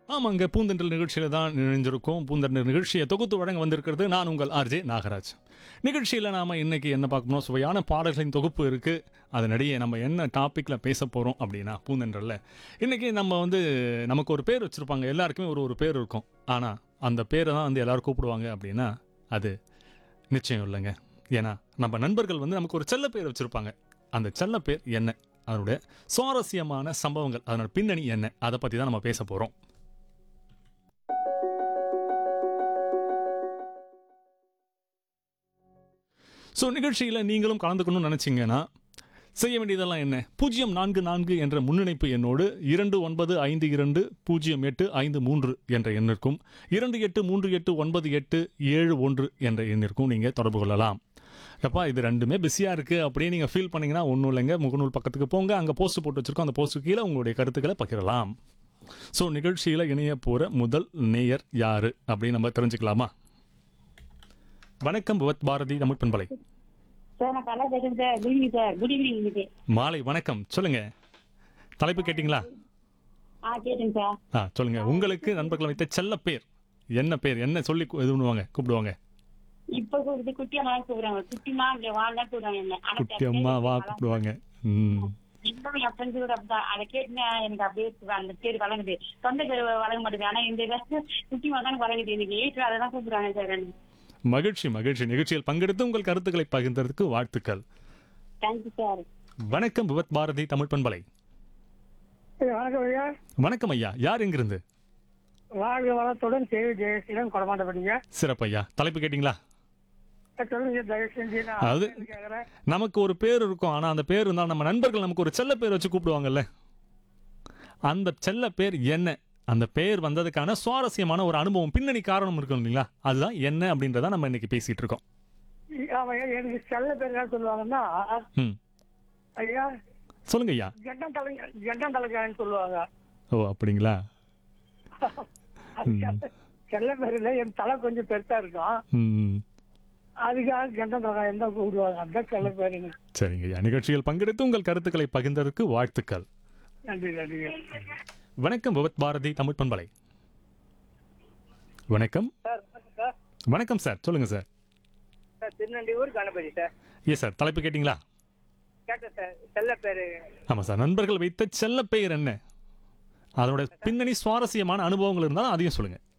ஆமாங்க பூந்தென்றல் நிகழ்ச்சியில் தான் இணைஞ்சிருக்கோம் பூந்தென்றல் நிகழ்ச்சியை தொகுத்து வழங்க வந்திருக்கிறது நான் உங்கள் ஆர்ஜே நாகராஜ் நிகழ்ச்சியில் நாம் இன்னைக்கு என்ன பார்க்கணும் சுவையான பாடல்களின் தொகுப்பு இருக்குது அதனிடையே நம்ம என்ன டாப்பிக்கில் பேச போகிறோம் அப்படின்னா பூந்தென்றல்ல இன்றைக்கி நம்ம வந்து நமக்கு ஒரு பேர் வச்சுருப்பாங்க எல்லாருக்குமே ஒரு ஒரு பேர் இருக்கும் ஆனால் அந்த பேரை தான் வந்து எல்லாரும் கூப்பிடுவாங்க அப்படின்னா அது நிச்சயம் இல்லைங்க ஏன்னா நம்ம நண்பர்கள் வந்து நமக்கு ஒரு செல்ல பேர் வச்சுருப்பாங்க அந்த செல்ல பேர் என்ன அதனுடைய சுவாரஸ்யமான சம்பவங்கள் அதனோட பின்னணி என்ன அதை பற்றி தான் நம்ம பேச போகிறோம் ஸோ நிகழ்ச்சியில் நீங்களும் கலந்துக்கணும்னு நினச்சிங்கன்னா செய்ய வேண்டியதெல்லாம் என்ன பூஜ்ஜியம் நான்கு நான்கு என்ற முன்னிணைப்பு எண்ணோடு இரண்டு ஒன்பது ஐந்து இரண்டு பூஜ்ஜியம் எட்டு ஐந்து மூன்று என்ற எண்ணிற்கும் இரண்டு எட்டு மூன்று எட்டு ஒன்பது எட்டு ஏழு ஒன்று என்ற எண்ணிற்கும் நீங்கள் தொடர்பு கொள்ளலாம் எப்பா இது ரெண்டுமே பிஸியாக இருக்குது அப்படியே நீங்கள் ஃபீல் பண்ணீங்கன்னா ஒன்றும் இல்லைங்க முகநூல் பக்கத்துக்கு போங்க அங்கே போஸ்ட் போட்டு வச்சுருக்கோம் அந்த போஸ்ட்டு கீழே உங்களுடைய கருத்துக்களை பகிரலாம் ஸோ நிகழ்ச்சியில் இணைய போகிற முதல் நேயர் யார் அப்படின்னு நம்ம தெரிஞ்சுக்கலாமா வணக்கம் புவத் பாரதி தமிழ் பண்பலை சார் நான் கலா பேசுறேன் sir good evening sir good evening இன்னைக்கு மாலை வணக்கம் சொல்லுங்க தலைப்பு கேட்டிங்களா ஆ கேட்டுங்க சார் ஆ சொல்லுங்க உங்களுக்கு நண்பர்கள் வைத்த செல்ல பேர் என்ன பேர் என்ன சொல்லி கூ- இது பண்ணுவாங்க கூப்பிடுவாங்க இப்ப கூப்பிட்டு குட்டி அம்மா கூப்பிடுறாங்க குட்டிமா இங்க வாங்க கூப்பிடுறாங்க என்ன ஆனா குட்டி அம்மா வா கூப்பிடுவாங்க ம் இன்னும் என் ஃப்ரெண்ட்ஸ் கூட அப்படிதான் அதை கேட்டுனா எனக்கு அப்படியே அந்த பேர் வழங்குது சொந்த பேர் வழங்க மாட்டேங்குது ஆனா இந்த வருஷம் குட்டிமா தான் வழங்குது இன்னைக்கு எயிட் அதை தான் கூப்பிடுறாங்க சார் மகிழ்ச்சி மகிழ்ச்சி நிகழ்ச்சியில் பங்கெடுத்து உங்கள் கருத்துக்களை பகிர்ந்ததற்கு வாழ்த்துக்கள் தேங்க்யூ சார் வணக்கம் விவத் பாரதி தமிழ் பண்பலை வணக்கம் ஐயா வணக்கம் ஐயா யார் எங்கிருந்து வாழ்க வளத்துடன் சேவை ஜெயசீலன் கொடமாட்டப்படிங்க சிறப்பு ஐயா தலைப்பு கேட்டிங்களா சொல்லுங்க தயவு செஞ்சு நான் அது கேட்குறேன் நமக்கு ஒரு பேர் இருக்கும் ஆனால் அந்த பேர் இருந்தால் நம்ம நண்பர்கள் நமக்கு ஒரு செல்ல பேர் வச்சு கூப்பிடுவாங்கல்ல அந்த செல்ல பேர் என்ன அந்த பேர் வந்ததுக்கான சுவாரஸ்யமான ஒரு அனுபவம் பின்னணி காரணம் இருக்கும் இல்லைங்களா அதுதான் என்ன அப்படின்றத நம்ம இன்னைக்கு பேசிட்டு இருக்கோம் ஆமா ஐயா எனக்கு செல்ல பேர் என்ன சொல்லுவாங்கன்னா ம் ஐயா சொல்லுங்க ஐயா கெட்டம் தலை கெட்டம் தலைக்கான்னு சொல்லுவாங்க ஓ அப்படிங்களா அது செல்ல- செல்ல பேர் இல்லை என் தலை கொஞ்சம் பெருசா இருக்கும் ம் அதுக்காக கெட்டம் தலைக்காய் தான் கூப்பிடுவாங்க அதான் செல்ல பேருங்க சரிங்க ஐயா நிகழ்ச்சியில் பங்கெடுத்து உங்கள் கருத்துக்களை பகிர்ந்ததற்கு வாழ்த்துக்கள் நன்றி நன்றி வணக்கம் விவத் பாரதி தமிழ் பண்பலை வணக்கம் சார் சார் வணக்கம் சார் சொல்லுங்க sir sir Thirunelvelur Ganapathi sir ஏ சார் தலைப்பு கேட்டிங்களா கேட்டேன் சார் செல்ல பேரு ஆமாம் சார் நண்பர்கள் வைத்த செல்ல பெயர் என்ன அதோட பின்னணி சுவாரஸ்யமான அனுபவங்கள் இருந்தாலும் அதையும் சொல்லுங்க